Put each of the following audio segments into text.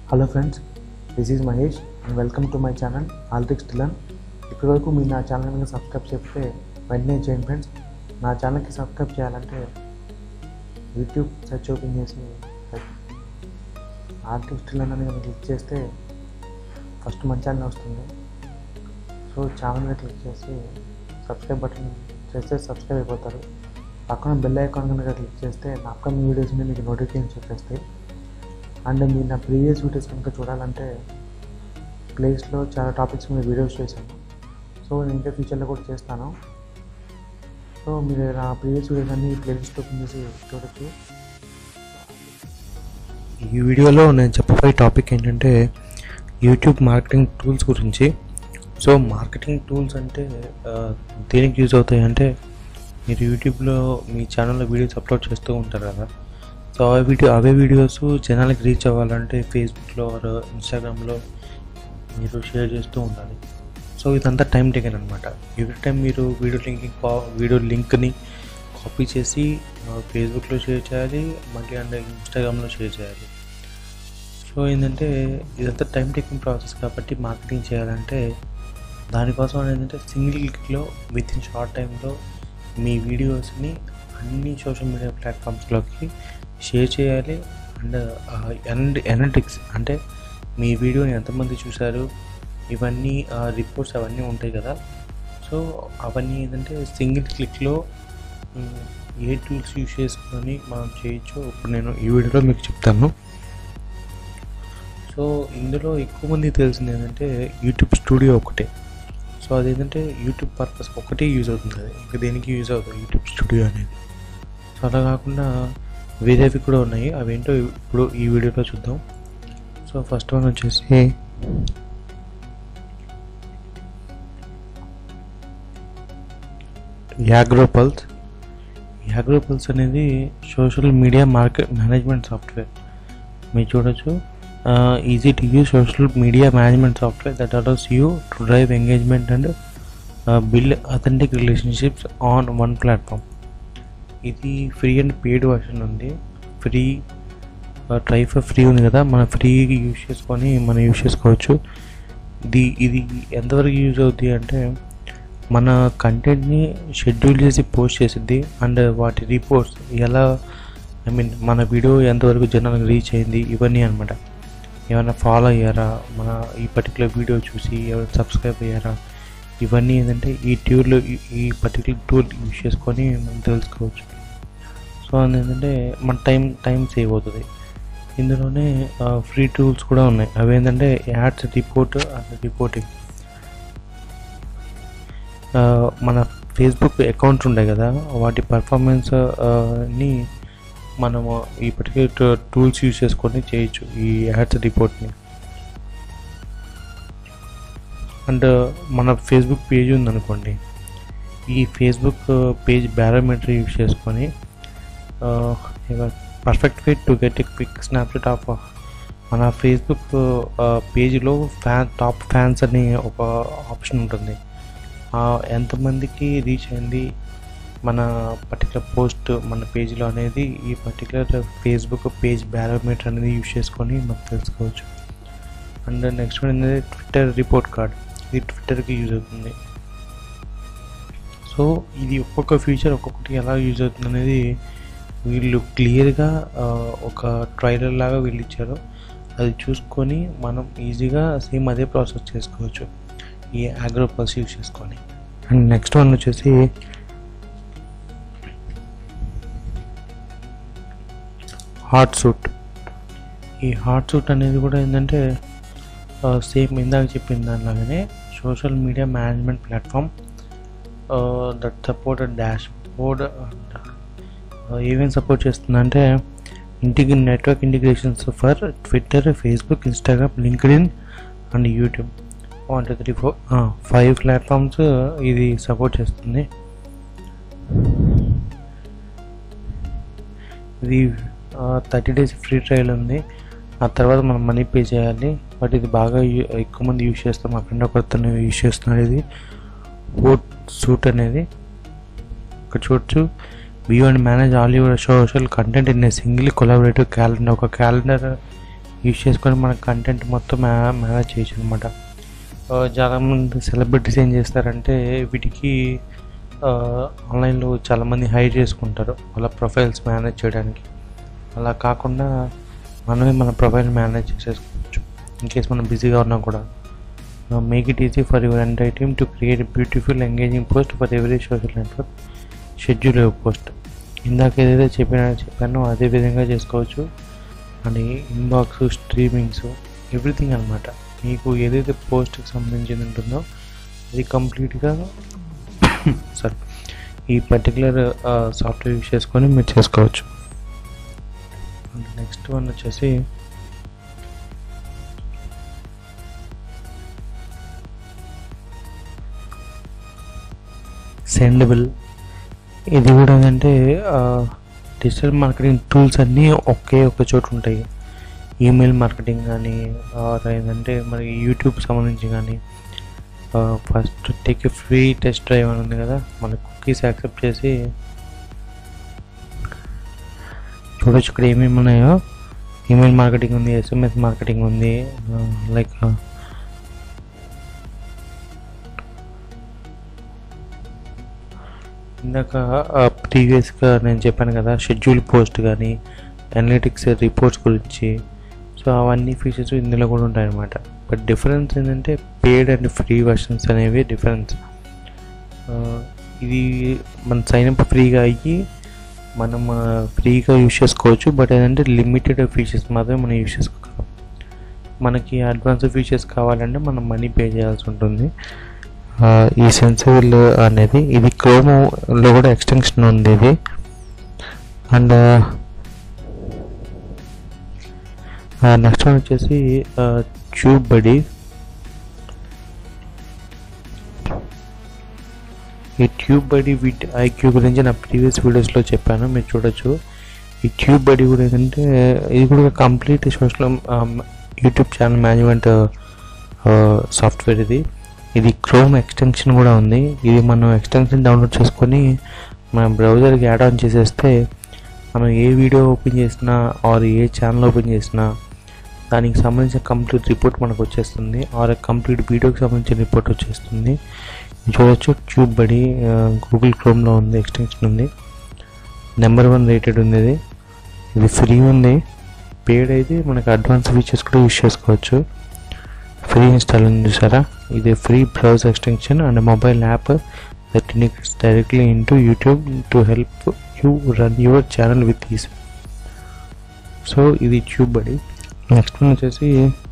hello friends this is Mahesh and welcome to my channel ఆల్టిక్స్ టిలన్ ఇప్పటి వరకు మీరు నా ఛానల్ మీద సబ్స్క్రైబ్ చేస్తే వెంటనే చేయండి ఫ్రెండ్స్ నా ఛానల్కి సబ్స్క్రైబ్ చేయాలంటే యూట్యూబ్ సెర్చ్ ఓపెన్ చేసి ఆల్టిక్స్ టిలన్ అని కనుక క్లిక్ చేస్తే ఫస్ట్ మన ఛానల్ వస్తుంది సో ఛానల్ మీద క్లిక్ చేసి సబ్స్క్రైబ్ బటన్ చేస్తే సబ్స్క్రైబ్ అయిపోతారు పక్కన బెల్ ఐకాన్ కనుక క్లిక్ చేస్తే నా అప్కమింగ్ వీడియోస్ మీద మీకు నోటిఫికేషన్ వచ్చేస్తాయి అండ్ మీరు నా ప్రీవియస్ వీడియోస్ కనుక చూడాలంటే ప్లేస్లో చాలా టాపిక్స్ మీద వీడియోస్ చేశాను సో నేను ఇంకా ఫ్యూచర్లో కూడా చేస్తాను సో మీరు నా ప్రీవియస్ వీడియోస్ అన్ని ప్లేలిస్ట్ ఓపెన్ చేసి చూడొచ్చు ఈ వీడియోలో నేను చెప్పబోయే టాపిక్ ఏంటంటే యూట్యూబ్ మార్కెటింగ్ టూల్స్ గురించి సో మార్కెటింగ్ టూల్స్ అంటే ఆ, దేనికి యూజ్ అవుతాయి అంటే మీరు యూట్యూబ్లో మీ ఛానల్లో వీడియోస్ అప్లోడ్ చేస్తూ ఉంటారు కదా సో ఆ వీడియో అవే వీడియోస్ జనాలకి రీచ్ అవ్వాలంటే ఫేస్బుక్లో ఆర్ ఇన్స్టాగ్రామ్లో మీరు షేర్ చేస్తూ ఉండాలి సో ఇదంతా టైం టేకెన్ అనమాట ఎవ్రీ టైం మీరు వీడియో లింకింగ్ వీడియో లింక్ని కాపీ చేసి ఫేస్బుక్లో షేర్ చేయాలి మళ్ళీ అంటే ఇన్స్టాగ్రామ్లో షేర్ చేయాలి సో ఏంటంటే ఇదంతా టైం టేకింగ్ ప్రాసెస్ కాబట్టి మార్కెటింగ్ చేయాలంటే దానికోసం ఏంటంటే సింగిల్ క్లిక్లో విత్ ఇన్ షార్ట్ టైంలో మీ వీడియోస్ని అన్ని సోషల్ మీడియా ప్లాట్ఫామ్స్లోకి షేర్ చేయాలి అండ్ అండ్ ఎనలిటిక్స్ అంటే మీ వీడియోని ఎంతమంది చూశారు ఇవన్నీ రిపోర్ట్స్ అవన్నీ ఉంటాయి కదా సో అవన్నీ ఏంటంటే సింగిల్ క్లిక్లో మ్, ఏ టూల్స్ యూస్ చేసుకొని మనం చేయొచ్చు ఇప్పుడు నేను ఈ వీడియోలో మీకు చెప్తాను సో ఇందులో ఎక్కువ మంది తెలిసింది ఏంటంటే యూట్యూబ్ స్టూడియో ఒకటే సో అదేంటంటే యూట్యూబ్ పర్పస్ ఒకటే యూజ్ అవుతుంది అది ఇంకా దేనికి యూజ్ అవుతుంది యూట్యూబ్ స్టూడియో అనేది సో అలా కాకుండా వేరేవి కూడా ఉన్నాయి అవేంటో ఇప్పుడు ఈ వీడియోలో చూద్దాం సో ఫస్ట్ వన్ వచ్చేసి యాగ్రోపల్స్ యాగ్రోపల్స్ అనేది social media market management software మీరు చూడొచ్చు easy to use social media management software that allows you to drive engagement and build authentic relationships on one platform ఇది ఫ్రీ అండ్ పెయిడ్ వర్షన్ ఉంది free try for free ఉంది కదా మనం free use చేసుకొని మనం use చేసుకోవచ్చు ఇది ఇది ఎంతవరకు యూజ్ అవుతుంది అంటే మన కంటెంట్ని షెడ్యూల్ చేసి పోస్ట్ చేసిద్ది అండ్ వాటి రిపోర్ట్స్ ఎలా ఐ మీన్ మన వీడియో ఎంతవరకు జనాలకు రీచ్ అయింది ఇవన్నీ అనమాట ఏమైనా ఫాలో అయ్యారా మన ఈ పర్టికులర్ వీడియో చూసి ఎవరైనా సబ్స్క్రైబ్ అయ్యారా ఇవన్నీ ఏంటంటే ఈ ట్యూర్లో ఈ పర్టికులర్ టూల్ యూజ్ చేసుకొని మనం తెలుసుకోవచ్చు సో అది ఏంటంటే మన టైం టైం సేవ్ అవుతుంది ఇందులోనే ఫ్రీ టూల్స్ కూడా ఉన్నాయి అవి ఏంటంటే యాడ్స్ రిపోర్ట్ అండ్ రిపోర్టింగ్ ఆ, మన ఫేస్బుక్ అకౌంట్స్ ఉంటాయి కదా వాటి పర్ఫార్మెన్స్ ని మనము ఈ పర్టికులర్ టూల్స్ యూజ్ చేసుకొని చేయొచ్చు ఈ యాడ్స్ రిపోర్ట్ని అండ్ మన ఫేస్బుక్ పేజ్ ఉందనుకోండి ఈ ఫేస్బుక్ పేజ్ బ్యారోమీటర్ యూజ్ చేసుకొని perfect fit to get a quick snapshot of మన ఫేస్బుక్ పేజ్లో ఫ్యాన్ టాప్ ఫ్యాన్స్ అని ఒక ఆప్షన్ ఉంటుంది ఆ, ఎంతమందికి రీచ్ అయింది మన పర్టికులర్ పోస్ట్ మన పేజ్లో అనేది ఈ పర్టికులర్ ఫేస్బుక్ పేజ్ బ్యారోమీటర్ అనేది యూజ్ చేసుకొని మనం తెలుసుకోవచ్చు అండ్ నెక్స్ట్ వన్ ఏంటంటే ట్విట్టర్ రిపోర్ట్ కార్డ్ ఇది ట్విట్టర్కి యూజ్ అవుతుంది సో ఇది ఒక్కొక్క ఫీచర్ ఒక్కొక్కటి ఎలా యూజ్ అవుతుంది అనేది వీళ్ళు క్లియర్గా ఒక ట్రైలర్ లాగా వీళ్ళు ఇచ్చారు అది చూసుకొని మనం ఈజీగా సేమ్ అదే ప్రాసెస్ చేసుకోవచ్చు ఈ అగ్రోపల్స్ యూజ్ చేసుకొని అండ్ నెక్స్ట్ వన్ వచ్చేసి హాట్ సూట్ ఈ హాట్ సూట్ అనేది కూడా ఏంటంటే సేమ్ ఇందాక చెప్పిన దానిలాగానే social media management platform that support dashboard ఏమేమి సపోర్ట్ చేస్తుందంటే ఇంటికి network integrations for Twitter Facebook Instagram LinkedIn and YouTube one two three four five platforms ఇది సపోర్ట్ చేస్తుంది ఇది థర్టీ డేస్ ఫ్రీ ట్రయల్ ఉంది ఆ తర్వాత మనం మనీ పే చేయాలి బట్ ఇది బాగా యూ- ఎక్కువ మంది యూజ్ చేస్తాం మా ఫ్రెండ్ ఒకరితో యూజ్ చేస్తున్నాడు ఇది ఓట్ సూట్ అనేది ఇక్కడ చూడొచ్చు view and manage all your social content in a single collaborative calendar ఒక క్యాలెండర్ యూజ్ చేసుకొని మన కంటెంట్ మొత్తం మ్యా మేనేజ్ చేయొచ్చు అనమాట చాలామంది సెలబ్రిటీస్ ఏం చేస్తారంటే వీటికి ఆన్లైన్లో చాలామంది హైర్ చేసుకుంటారు వాళ్ళ ప్రొఫైల్స్ మేనేజ్ చేయడానికి అలా కాకుండా మనమే మన ప్రొఫైల్ మేనేజ్ చేసేసుకోవచ్చు ఇన్ కేస్ మనం బిజీగా ఉన్నా కూడా make it easy for your entire team to create beautiful engaging post for every social network schedule post ఇందాక ఏదైతే చెప్పినా చెప్పానో అదే విధంగా చేసుకోవచ్చు అండ్ ఇన్బాక్స్ స్ట్రీమింగ్స్ ఎవ్రీథింగ్ అనమాట మీకు ఏదైతే పోస్ట్కి సంబంధించింది ఉంటుందో అది కంప్లీట్గా సారీ ఈ పర్టికులర్ సాఫ్ట్వేర్ యూస్ చేసుకొని మీరు చేసుకోవచ్చు అండ్ నెక్స్ట్ వన్ వచ్చేసి సెండబుల్ ఇది కూడా ఏంటంటే డిజిటల్ మార్కెటింగ్ టూల్స్ అన్నీ ఒకే ఒక చోటు ఉంటాయి ఈమెయిల్ మార్కెటింగ్ కానీ ఆర్ ఏంటంటే మరి యూట్యూబ్ సంబంధించి కానీ first take free test drive అని ఉంది కదా మన కుకీస్ యాక్సెప్ట్ చేసి చూడొచ్చు ఇక్కడ ఏమేమి ఉన్నాయో ఈమెయిల్ మార్కెటింగ్ ఉంది ఎస్ఎంఎస్ మార్కెటింగ్ ఉంది లైక్ ఇందాక ప్రీవియస్గా నేను చెప్పాను కదా షెడ్యూల్ పోస్ట్ కానీ అనలిటిక్స్ రిపోర్ట్స్ గురించి సో అవన్నీ ఫీచర్స్ ఇందులో కూడా ఉంటాయి అన్నమాట బట్ డిఫరెన్స్ ఏంటంటే పేడ్ అండ్ ఫ్రీ వర్షన్స్ అనేవి డిఫరెన్స్ ఇది మన సైన్ అప్ ఫ్రీగా అయ్యి మనం ఫ్రీగా యూస్ చేసుకోవచ్చు బట్ ఏంటంటే లిమిటెడ్ ఫీచర్స్ మాత్రమే మనం యూస్ చేసుకోగలం మనకి అడ్వాన్స్ ఫీచర్స్ కావాలంటే మనం మనీ పే చేయాల్సి ఉంటుంది ఈ సెన్సిబుల్ అనేది ఇది క్రోమోలో కూడా ఎక్స్టెన్షన్ ఉంది ఇది అండ్ నెక్స్ట్ వన్ వచ్చేసి ట్యూబ్ బడి ఈ ట్యూబ్ బడి విత్ ఐక్యూ గురించి నా ప్రీవియస్ వీడియోస్లో చెప్పాను మీరు చూడొచ్చు ఈ ట్యూబ్ బడి కూడా ఏంటంటే ఇది కూడా complete social YouTube channel management software ఇది ఇది క్రోమ్ ఎక్స్టెన్షన్ కూడా ఉంది ఇది మనం ఎక్స్టెన్షన్ డౌన్లోడ్ చేసుకొని మన బ్రౌజర్కి యాడ్ ఆన్ చేసేస్తే మనం ఏ వీడియో ఓపెన్ చేసినా ఆర్ ఏ ఛానల్ ఓపెన్ చేసినా దానికి సంబంధించిన కంప్లీట్ రిపోర్ట్ మనకు వచ్చేస్తుంది ఆర్ కంప్లీట్ వీడియోకి సంబంధించిన రిపోర్ట్ వచ్చేస్తుంది చూడొచ్చు ట్యూబ్ బడి గూగుల్ క్రోమ్లో ఉంది ఎక్స్టెన్షన్ ఉంది నెంబర్ వన్ రేటెడ్ ఉంది ఇది ఇది ఫ్రీ ఉంది పేడ్ అయితే మనకి అడ్వాన్స్ ఫీచర్స్ కూడా యూస్ చేసుకోవచ్చు ఫ్రీ ఇన్స్టాల్ ఉంది చూసారా ఇది free browse extension and mobile app that inks directly into YouTube to help you run your channel with ease so ఇది ట్యూబ్ బడి నెక్స్ట్ వన్ వచ్చేసి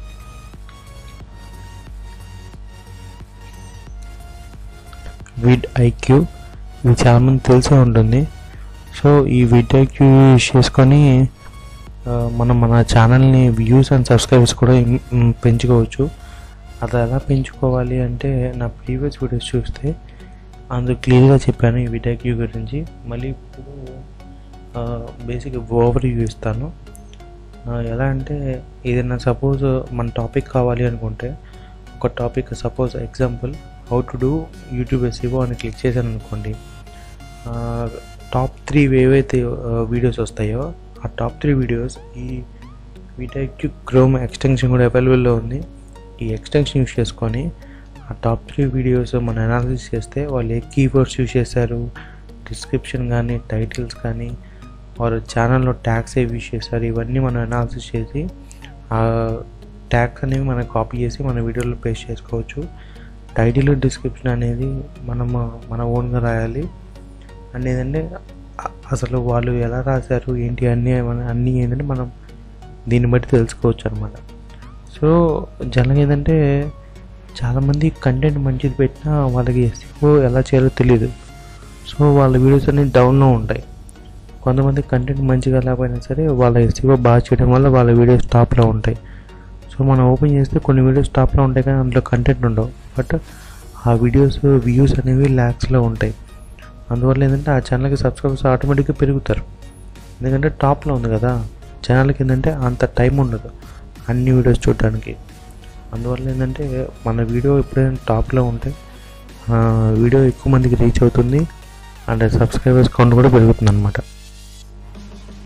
విడ్ ఐక్యూ ఇది చాలామంది తెలిసే ఉంటుంది సో ఈ విడ్ ఐక్యూ యూస్ చేసుకొని మనం మన ఛానల్ని వ్యూస్ అండ్ సబ్స్క్రైబర్స్ కూడా పెంచుకోవచ్చు అది ఎలా పెంచుకోవాలి అంటే నా ప్రీవియస్ వీడియోస్ చూస్తే అందులో క్లియర్గా చెప్పాను ఈ విడాక్యూ గురించి మళ్ళీ ఇప్పుడు బేసిక్ ఓవర్ వ్యూ ఇస్తాను ఎలా అంటే ఏదైనా సపోజ్ మన టాపిక్ కావాలి అనుకుంటే ఒక topic suppose example how to do YouTube SEO అని క్లిక్ చేశాను అనుకోండి టాప్ త్రీ ఏవైతే వీడియోస్ వస్తాయో ఆ టాప్ త్రీ వీడియోస్ ఈ వీటైక్యూ క్రోమ్ ఎక్స్టెన్షన్ కూడా అవైలబుల్లో ఉంది ఈ ఎక్స్టెన్షన్ యూస్ చేసుకొని ఆ టాప్ త్రీ వీడియోస్ మనం అనాలిసిస్ చేస్తే వాళ్ళు ఏ కీవర్డ్స్ యూస్ చేశారు డిస్క్రిప్షన్ కానీ టైటిల్స్ కానీ వారు ఛానల్లో ట్యాగ్స్ ఏవి యూస్ చేశారు ఇవన్నీ మనం అనాలిసిస్ చేసి ఆ ట్యాగ్స్ అనేవి మనం కాపీ చేసి మన వీడియోలో పేస్ట్ చేసుకోవచ్చు టైటిల్ డిస్క్రిప్షన్ అనేది మనం మన ఓన్గా రాయాలి అండ్ ఏంటంటే అసలు వాళ్ళు ఎలా రాశారు ఏంటి అన్నీ అన్నీ ఏంటంటే మనం దీన్ని బట్టి తెలుసుకోవచ్చు అనమాట సో జనరల్గా ఏంటంటే చాలామంది కంటెంట్ మంచిది పెట్టినా వాళ్ళకి ఎస్ఈఓ ఎలా చేయాలో తెలియదు సో వాళ్ళ వీడియోస్ అన్ని డౌన్లో ఉంటాయి కొంతమంది కంటెంట్ మంచిగా లేకపోయినా సరే వాళ్ళ ఎస్ఈఓ బాగా చేయడం వల్ల వాళ్ళ వీడియోస్ టాప్లో ఉంటాయి సో మనం ఓపెన్ చేస్తే కొన్ని వీడియోస్ టాప్లో ఉంటాయి కానీ అందులో కంటెంట్ ఉండవు బట్ ఆ వీడియోస్ వ్యూస్ అనేవి ల్యాక్స్లో ఉంటాయి అందువల్ల ఏంటంటే ఆ ఛానల్కి సబ్స్క్రైబర్స్ ఆటోమేటిక్గా పెరుగుతారు ఎందుకంటే టాప్లో ఉంది కదా ఛానల్కి ఏంటంటే అంత టైం ఉండదు అన్ని వీడియోస్ చూడడానికి అందువల్ల ఏంటంటే మన వీడియో ఎప్పుడైనా టాప్లో ఉంటే వీడియో ఎక్కువ మందికి రీచ్ అవుతుంది అండ్ సబ్స్క్రైబర్స్ కౌంట్ కూడా పెరుగుతుంది అనమాట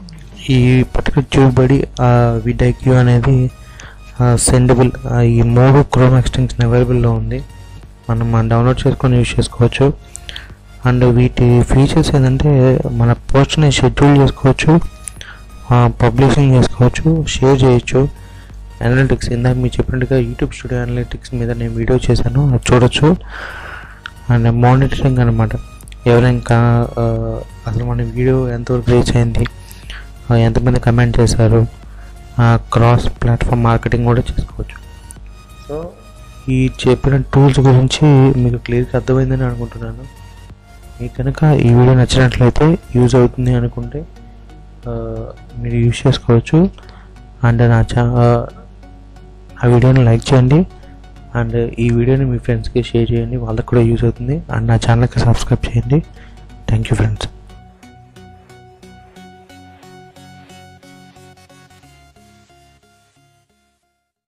ఈ పర్టికులర్ ట్యూబ్ బడి విడైక్యూ అనేది సెండబుల్ ఈ మూడు క్రోమ్ ఎక్స్టెన్షన్ అవైలబుల్లో ఉంది మనం మనం డౌన్లోడ్ చేసుకొని యూజ్ చేసుకోవచ్చు అండ్ వీటి ఫీచర్స్ ఏంటంటే మన పోస్ట్ని షెడ్యూల్ చేసుకోవచ్చు పబ్లిషింగ్ చేసుకోవచ్చు షేర్ చేయొచ్చు అనలిటిక్స్ ఇందాక మీరు చెప్పినట్టుగా యూట్యూబ్ స్టూడియో అనలిటిక్స్ మీద నేను వీడియో చేశాను అది చూడొచ్చు అండ్ మానిటరింగ్ అనమాట ఎవరైనా ఆ, అసలు మన వీడియో ఎంతవరకు రీచ్ అయింది ఆ, ఎంతమంది కమెంట్ చేశారు క్రాస్ ప్లాట్ఫామ్ మార్కెటింగ్ కూడా చేసుకోవచ్చు సో ఈ చెప్పిన టూల్స్ గురించి మీకు క్లియర్గా అర్థమైందని అనుకుంటున్నాను మీకు కనుక ఈ వీడియో నచ్చినట్లయితే యూజ్ అవుతుంది అనుకుంటే ఆ, మీరు యూజ్ చేసుకోవచ్చు అండ్ నా చా ఆ, ఆ వీడియోని లైక్ చేయండి అండ్ ఈ వీడియోని మీ ఫ్రెండ్స్కి షేర్ చేయండి వాళ్ళకి కూడా యూజ్ అవుతుంది అండ్ నా ఛానల్కి సబ్స్క్రైబ్ చేయండి థ్యాంక్ యూ ఫ్రెండ్స్